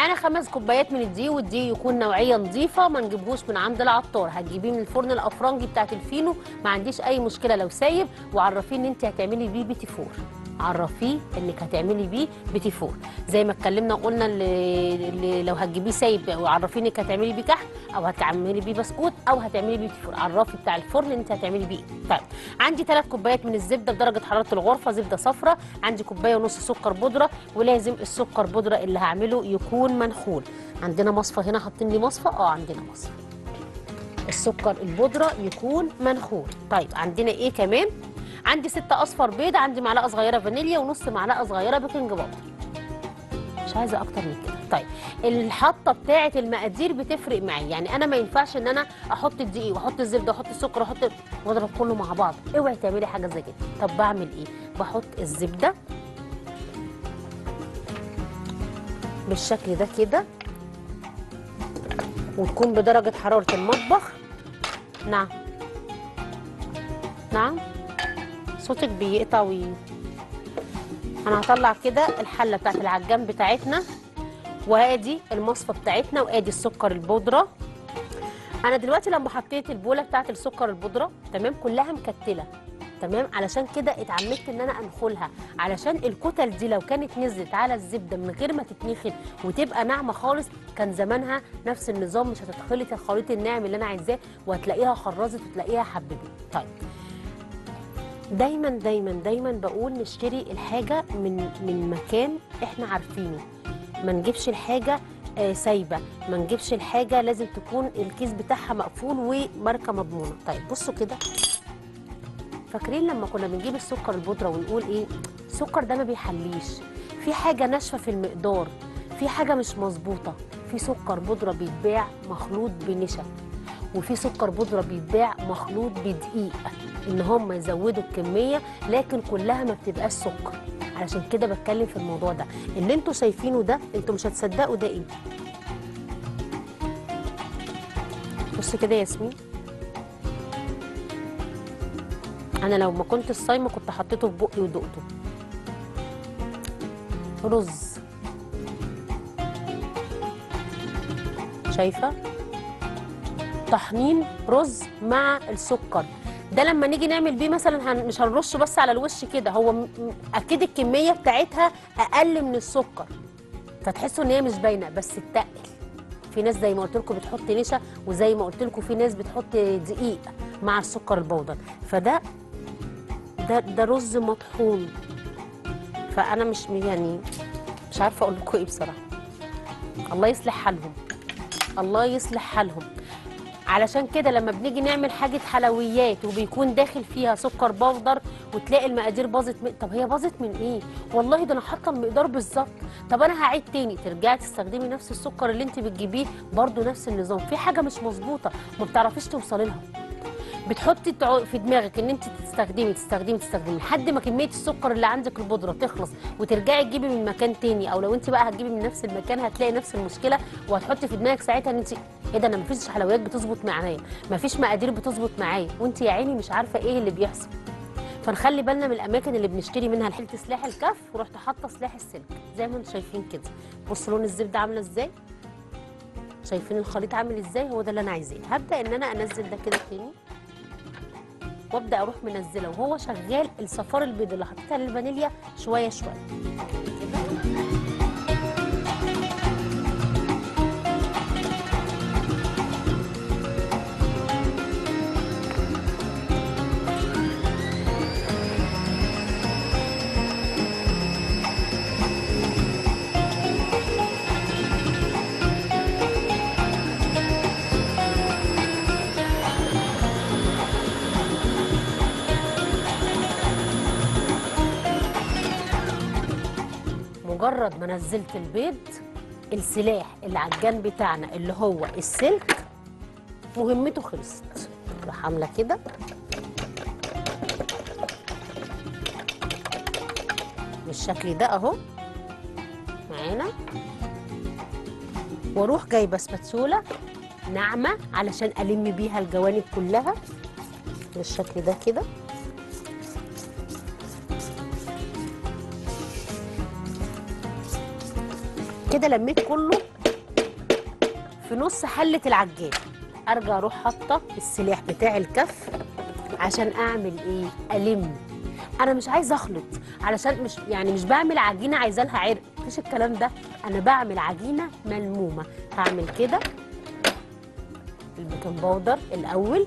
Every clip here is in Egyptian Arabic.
معانا خمس كوبايات من الدقيق والدقيق يكون نوعيه نظيفه ما نجيبهوش من عند العطار هتجيبيه من الفرن الافرنجي بتاعت الفينو ما عنديش اي مشكله لو سايب وعرفيه ان انت هتعملي بيه بيتي فور عرفيه انك هتعملي بيه بيتي فور زي ما اتكلمنا وقلنا اللي, اللي لو هتجيبيه سايب وعرفيه انك هتعملي بيه كحك او هتعملي بيه بسكوت او هتعملي بيه بيتي فور عرفي بتاع الفرن ان انت هتعملي بيه إيه. طيب عندي ثلاث كوبايات من الزبده بدرجه حراره الغرفه زبده صفراء عندي كوبايه ونص سكر بودره ولازم السكر بودره اللي هعمله يكون منخول عندنا مصفى هنا حاطين لي مصفى اه عندنا مصفى السكر البودره يكون منخول طيب عندنا ايه كمان عندي ستة اصفر بيض عندي معلقه صغيره فانيليا ونص معلقه صغيره بيكنج باودر مش عايزه اكتر من كده طيب الحطه بتاعه المقادير بتفرق معايا يعني انا ما ينفعش ان انا احط الدقيق واحط الزبده واحط السكر واحط واضرب كله مع بعض اوعي تعملي حاجه زي كده طب بعمل ايه بحط الزبده بالشكل ده كده وتكون بدرجه حراره المطبخ نعم نعم صوتك بيقطع وي انا هطلع كده الحله بتاعت العجان بتاعتنا وادي المصفى بتاعتنا وادي السكر البودره انا دلوقتي لما حطيت البوله بتاعت السكر البودره تمام كلها مكتله تمام علشان كده اتعمدت ان انا انخلها علشان الكتل دي لو كانت نزلت على الزبده من غير ما تتنخل وتبقى ناعمه خالص كان زمانها نفس النظام مش هتتخلط الخليط الناعم اللي انا عايزاه وهتلاقيها خرزت وتلاقيها حببت طيب دايما دايما دايما بقول نشتري الحاجه من من مكان احنا عارفينه ما نجيبش الحاجه آه، سايبه ما نجيبش الحاجه لازم تكون الكيس بتاعها مقفول وماركه مضمونه طيب بصوا كده فاكرين لما كنا بنجيب السكر البودره ونقول ايه السكر ده ما بيحليش في حاجه ناشفه في المقدار في حاجه مش مظبوطه في سكر بودره بيتباع مخلوط بنشا وفي سكر بودره بيتباع مخلوط بدقيق ان هم يزودوا الكميه لكن كلها ما بتبقاش سكر علشان كده بتكلم في الموضوع ده اللي انتوا شايفينه ده انتوا مش هتصدقوا ده ايه بص كده يا ياسمين انا لو ما كنت صايمه كنت حطيته في بقي ودقته رز شايفه طحنين رز مع السكر ده لما نيجي نعمل بيه مثلا هن مش هنرشه بس على الوش كده هو م- م- اكيد الكميه بتاعتها اقل من السكر فتحسوا ان هي مش باينه بس تتقل في ناس زي ما قلت لكم بتحط نشا وزي ما قلت لكم في ناس بتحط دقيق مع السكر البودر فده ده ده رز مطحون فانا مش يعني مش عارفه اقول لكم ايه بصراحه الله يصلح حالهم الله يصلح حالهم علشان كده لما بنيجي نعمل حاجه حلويات وبيكون داخل فيها سكر بودر وتلاقي المقادير باظت من... طب هي باظت من ايه والله ده انا حاطه المقدار بالظبط طب انا هعيد تاني ترجعي تستخدمي نفس السكر اللي انت بتجيبيه برضو نفس النظام في حاجه مش مظبوطه ما بتعرفيش توصلي لها بتحطي تع- في دماغك ان انت تستخدمي تستخدمي تستخدمي لحد ما كميه السكر اللي عندك البودره تخلص وترجعي تجيبي من مكان تاني او لو انت بقى هتجيبي من نفس المكان هتلاقي نفس المشكله وهتحطي في دماغك ساعتها ان انت ايه ده انا مفيش حلويات بتظبط معايا مفيش مقادير بتظبط معايا وانت يا عيني مش عارفه ايه اللي بيحصل فنخلي بالنا من الاماكن اللي بنشتري منها الحلة سلاح الكف ورحت حاطه سلاح السلك زي ما انتم شايفين كده بصوا لون الزبده عامله ازاي شايفين الخليط عامل ازاي هو ده اللي انا عايزاه هبدا ان انا انزل ده كده تاني وابدا اروح منزله وهو شغال الصفار البيض اللي حطيتها للفانيليا شويه شويه مجرد ما نزلت البيض السلاح اللي على الجنب بتاعنا اللي هو السلك مهمته خلصت اروح عامله كده بالشكل ده اهو معانا واروح جايبه سباتسوله ناعمه علشان الم بيها الجوانب كلها بالشكل ده كده كده لميت كله في نص حله العجان ارجع اروح حاطه السلاح بتاع الكف عشان اعمل ايه الم انا مش عايزه اخلط علشان مش يعني مش بعمل عجينه عايزه لها عرق مفيش الكلام ده انا بعمل عجينه ملمومه هعمل كده البيكنج باودر الاول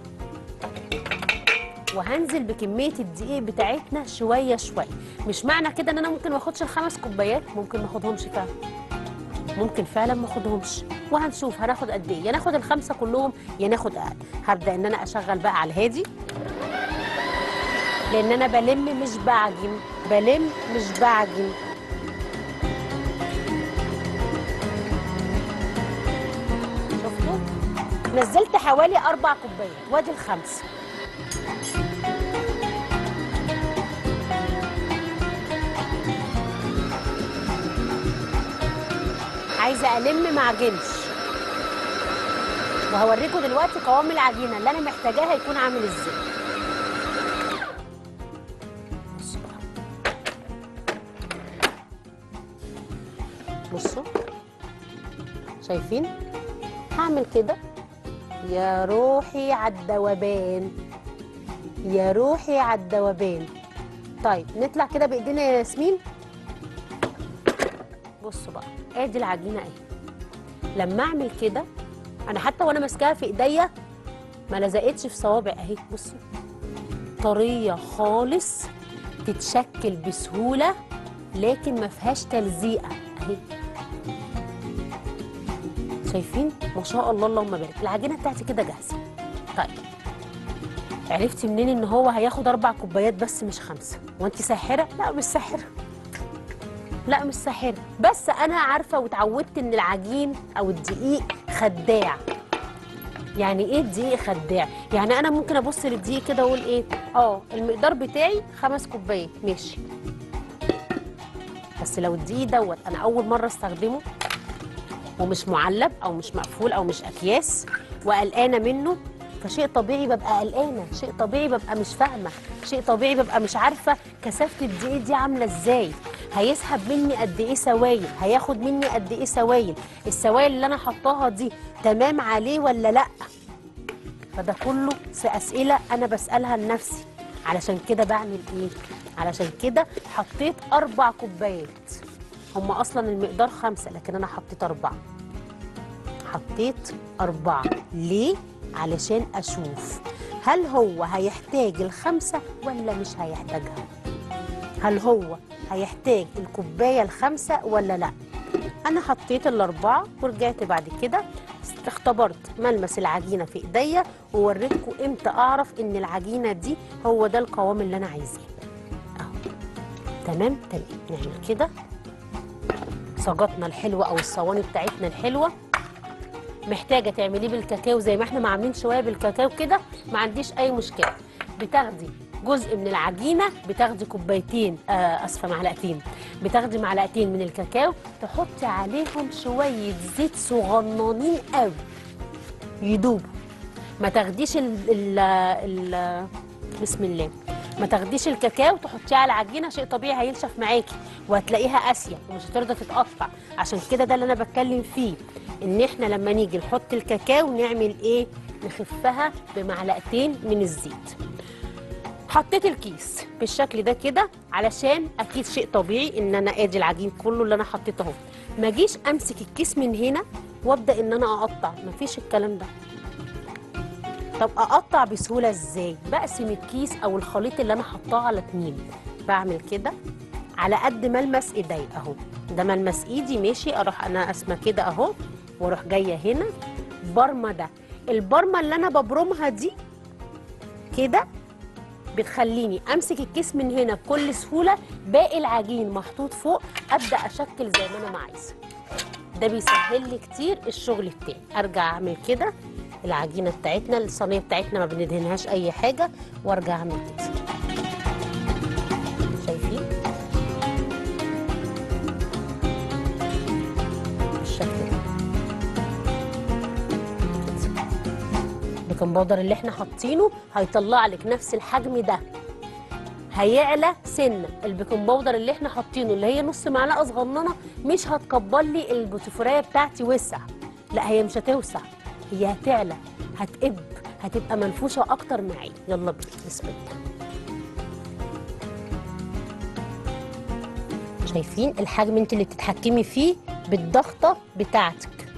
وهنزل بكميه الدقيق بتاعتنا شويه شويه مش معنى كده ان انا ممكن ما اخدش الخمس كوبايات ممكن ما اخدهمش فعلا ممكن فعلا ما اخدهمش وهنشوف هناخد قد ايه يا ناخد الخمسه كلهم يا ناخد اقل هبدا ان انا اشغل بقى على الهادي لان انا بلم مش بعجن بلم مش بعجن شفتوا نزلت حوالي اربع كوبايات وادي الخمسه عايزه الم ما اعجنش وهوريكم دلوقتي قوام العجينه اللي انا محتاجاها هيكون عامل ازاي بصوا بقى. بصوا شايفين هعمل كده يا روحي عالدوبان يا روحي عالدوبان طيب نطلع كده بايدينا يا ياسمين بصوا بقى ادي العجينه اهي لما اعمل كده انا حتى وانا ماسكاها في ايديا ما لزقتش في صوابع اهي بصوا طريه خالص تتشكل بسهوله لكن ما فيهاش تلزيقه اهي شايفين ما شاء الله اللهم بارك العجينه بتاعتي كده جاهزه طيب عرفتي منين ان هو هياخد اربع كوبايات بس مش خمسه وانت ساحره لا مش ساحره لا مش ساحره بس انا عارفه واتعودت ان العجين او الدقيق خداع يعني ايه الدقيق خداع يعني انا ممكن ابص للدقيق كده واقول ايه اه المقدار بتاعي خمس كوبايات ماشي بس لو الدقيق دوت انا اول مره استخدمه ومش معلب او مش مقفول او مش اكياس وقلقانه منه فشيء طبيعي ببقى قلقانه شيء طبيعي ببقى مش فاهمه شيء طبيعي ببقى مش عارفه كثافه الدقيق دي عامله ازاي هيسحب مني قد ايه سوائل هياخد مني قد ايه سوائل السوائل اللي انا حطاها دي تمام عليه ولا لا فده كله في اسئله انا بسالها لنفسي علشان كده بعمل ايه علشان كده حطيت اربع كوبايات هم اصلا المقدار خمسه لكن انا حطيت اربعه حطيت أربعة ليه؟ علشان أشوف هل هو هيحتاج الخمسة ولا مش هيحتاجها هل هو هيحتاج الكوباية الخمسة ولا لا أنا حطيت الأربعة ورجعت بعد كده اختبرت ملمس العجينة في إيديا ووريتكم إمتى أعرف إن العجينة دي هو ده القوام اللي أنا عايزاه أهو تمام تمام نعمل كده صاجاتنا الحلوة أو الصواني بتاعتنا الحلوة محتاجه تعمليه بالكاكاو زي ما احنا ما عاملين شويه بالكاكاو كده ما عنديش اي مشكله بتاخدي جزء من العجينه بتاخدي كوبايتين آه اسفه معلقتين بتاخدي معلقتين من الكاكاو تحطي عليهم شويه زيت صغننين قوي يدوبوا ما تاخديش ال ال ال بسم الله ما تاخديش الكاكاو تحطيه على العجينه شيء طبيعي هينشف معاكي وهتلاقيها قاسيه ومش هترضى تتقطع عشان كده ده اللي انا بتكلم فيه ان احنا لما نيجي نحط الكاكاو نعمل ايه نخفها بمعلقتين من الزيت حطيت الكيس بالشكل ده كده علشان اكيد شيء طبيعي ان انا ادي العجين كله اللي انا حطيته اهو ما اجيش امسك الكيس من هنا وابدا ان انا اقطع مفيش الكلام ده طب اقطع بسهوله ازاي بقسم الكيس او الخليط اللي انا حطاه على اتنين بعمل كده على قد ملمس ايدي اهو ده ملمس ايدي ماشي اروح انا قاسمه كده اهو واروح جايه هنا برمه ده البرمه اللي انا ببرمها دي كده بتخليني امسك الكيس من هنا بكل سهوله باقي العجين محطوط فوق ابدا اشكل زي ما انا ما عايزه ده بيسهل لي كتير الشغل بتاعي ارجع اعمل كده العجينه بتاعتنا الصينيه بتاعتنا ما بندهنهاش اي حاجه وارجع اعمل كده شايفين بالشكل ده البيكنج باودر اللي احنا حاطينه هيطلع لك نفس الحجم ده هيعلى سنه البيكنج باودر اللي احنا حاطينه اللي هي نص معلقه صغننه مش هتكبر لي البوتيفوريه بتاعتي وسع لا هي مش هتوسع هي هتعلى هتقب هتبقى منفوشه اكتر معايا يلا بينا بسم الله شايفين الحجم انت اللي بتتحكمي فيه بالضغطه بتاعتك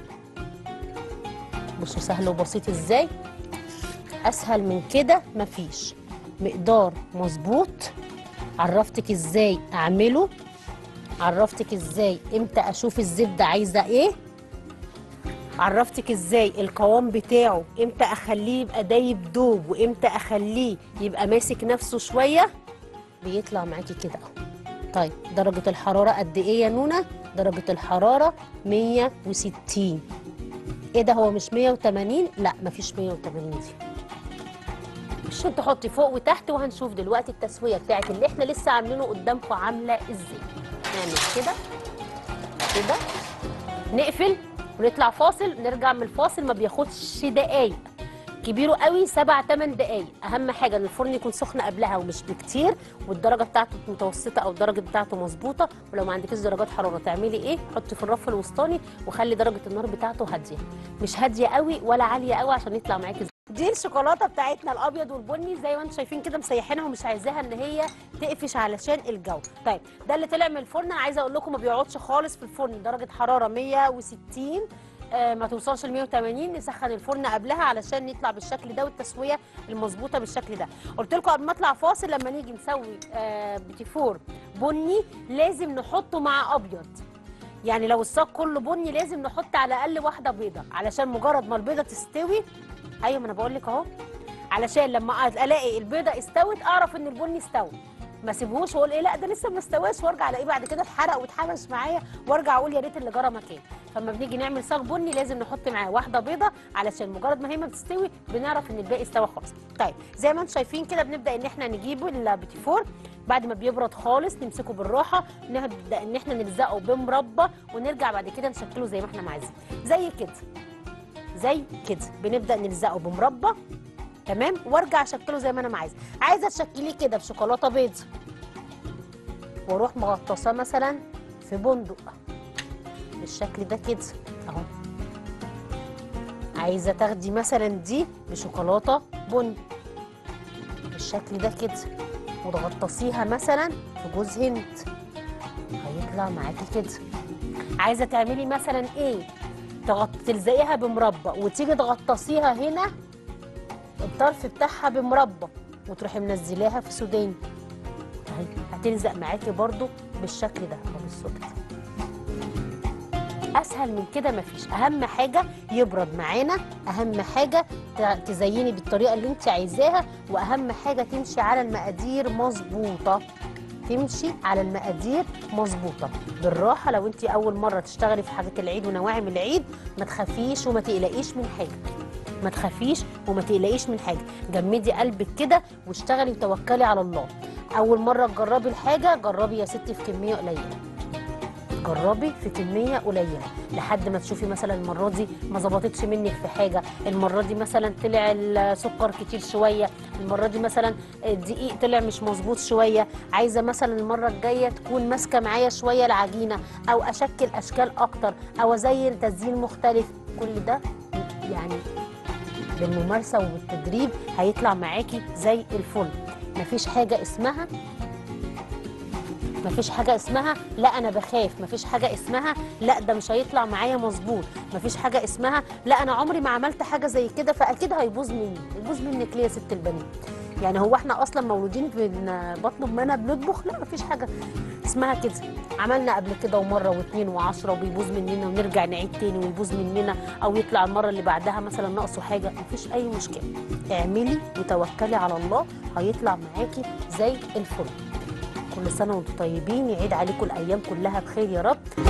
بصوا سهل وبسيط ازاي اسهل من كده مفيش مقدار مظبوط عرفتك ازاي اعمله عرفتك ازاي امتى اشوف الزبده عايزه ايه عرفتك ازاي القوام بتاعه امتى اخليه يبقى دايب دوب وامتى اخليه يبقى ماسك نفسه شويه بيطلع معاكي كده اهو طيب درجه الحراره قد ايه يا نونا درجه الحراره 160 ايه ده هو مش 180 لا مفيش 180 دي عشان تحطي فوق وتحت وهنشوف دلوقتي التسويه بتاعت اللي احنا لسه عاملينه قدامكم عامله ازاي نعمل كده كده نقفل ونطلع فاصل نرجع من الفاصل ما بياخدش دقايق كبيره قوي سبع ثمان دقايق اهم حاجه ان الفرن يكون سخن قبلها ومش بكتير والدرجه بتاعته متوسطه او الدرجه بتاعته مظبوطه ولو ما عندكيش درجات حراره تعملي ايه حطي في الرف الوسطاني وخلي درجه النار بتاعته هاديه مش هاديه قوي ولا عاليه قوي عشان يطلع معاكي زي- دي الشوكولاته بتاعتنا الابيض والبني زي ما انتم شايفين كده مسيحينها ومش عايزاها ان هي تقفش علشان الجو طيب ده اللي طلع من الفرن انا عايزه اقول لكم ما بيقعدش خالص في الفرن درجه حراره 160 آه، ما توصلش ل 180 نسخن الفرن قبلها علشان يطلع بالشكل ده والتسويه المظبوطه بالشكل ده قلت لكم قبل ما اطلع فاصل لما نيجي نسوي آه، بيتي فور بني لازم نحطه مع ابيض يعني لو الصاج كله بني لازم نحط على الاقل واحده بيضه علشان مجرد ما البيضه تستوي ايوه ما انا بقول لك اهو علشان لما الاقي البيضه استوت اعرف ان البني استوى ما سيبهوش واقول ايه لا ده لسه ما استواش وارجع الاقيه بعد كده اتحرق واتحبس معايا وارجع اقول يا ريت اللي جرى مكان فلما بنيجي نعمل صاج بني لازم نحط معاه واحده بيضه علشان مجرد ما هي ما بتستوي بنعرف ان الباقي استوى خالص طيب زي ما انتم شايفين كده بنبدا ان احنا نجيبه البيتي فور بعد ما بيبرد خالص نمسكه بالراحه نبدا ان احنا نلزقه بمربى ونرجع بعد كده نشكله زي ما احنا عايزين زي كده زي كده بنبدا نلزقه بمربى تمام وارجع اشكله زي ما انا عايزه عايزه تشكليه كده بشوكولاته بيض واروح مغطساه مثلا في بندق بالشكل ده كده اهو عايزه تاخدي مثلا دي بشوكولاته بني بالشكل ده كده وتغطسيها مثلا في جوز هند هيطلع معاكي كده عايزه تعملي مثلا ايه تغط... تلزقيها بمربى وتيجي تغطسيها هنا الطرف بتاعها بمربى وتروحي منزلاها في سوداني اهي هتلزق معاكي برضو بالشكل ده اهو بالسكت اسهل من كده مفيش اهم حاجه يبرد معانا اهم حاجه ت- تزيني بالطريقه اللي انت عايزاها واهم حاجه تمشي على المقادير مظبوطه تمشي على المقادير مظبوطه بالراحه لو انت اول مره تشتغلي في حاجات العيد ونواعم العيد ما تخافيش وما تقلقيش من حاجه ما تخافيش وما تقلقيش من حاجه جمدي قلبك كده واشتغلي وتوكلي على الله اول مره تجربي الحاجه جربي يا ستي في كميه قليله جربي في كميه قليله لحد ما تشوفي مثلا المره دي ما ظبطتش منك في حاجه المره دي مثلا طلع السكر كتير شويه المره دي مثلا الدقيق طلع مش مظبوط شويه عايزه مثلا المره الجايه تكون ماسكه معايا شويه العجينه او اشكل اشكال اكتر او ازين تزيين مختلف كل ده يعني بالممارسه وبالتدريب هيطلع معاكي زي الفل مفيش حاجه اسمها مفيش حاجة اسمها لا أنا بخاف مفيش حاجة اسمها لا ده مش هيطلع معايا مظبوط مفيش حاجة اسمها لا أنا عمري ما عملت حاجة زي كده فأكيد هيبوظ مني يبوظ منك ليه يا ست البنات يعني هو احنا اصلا مولودين بن- بطلب منها بنطبخ لا مفيش حاجه اسمها كده عملنا قبل كده ومره واثنين وعشرة وبيبوظ مننا ونرجع نعيد تاني ويبوظ مننا او يطلع المره اللي بعدها مثلا ناقصه حاجه مفيش اي مشكله اعملي وتوكلي على الله هيطلع معاكي زي الفل كل سنه وانتم طيبين يعيد عليكم الايام كلها بخير يا رب